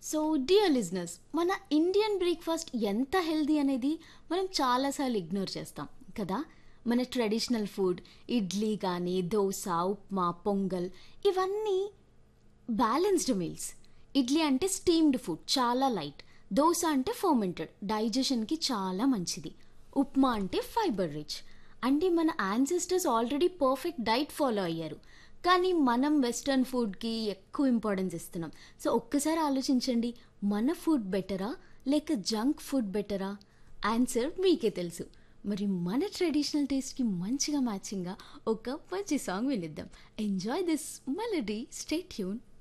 so dear లిజినెస్ మన Indian breakfast ఎంత హెల్దీ అనేది మనం చాలాసార్లు ఇగ్నోర్ చేస్తాం కదా మన ట్రెడిషనల్ ఫుడ్ ఇడ్లీ కానీ దోశ ఉప్మా పొంగల్ ఇవన్నీ బ్యాలెన్స్డ్ మీల్స్ ఇడ్లీ అంటే స్టీమ్డ్ ఫుడ్ చాలా లైట్ దోశ అంటే ఫర్మెంటెడ్ డైజెషన్కి చాలా మంచిది ఉప్మా అంటే ఫైబర్ రిచ్ అంటే మన ancestors already perfect diet follow అయ్యారు కానీ మనం వెస్ట్రన్ ఫుడ్కి ఎక్కువ ఇంపార్టెన్స్ ఇస్తున్నాం సో ఒక్కసారి ఆలోచించండి మన ఫుడ్ బెటరా లేక జంక్ ఫుడ్ బెటరా ఆన్సర్ మీకే తెలుసు మరి మన ట్రెడిషనల్ టేస్ట్కి మంచిగా మ్యాచింగ్గా ఒక మంచి సాంగ్ వినిద్దాం enjoy this melody stay tune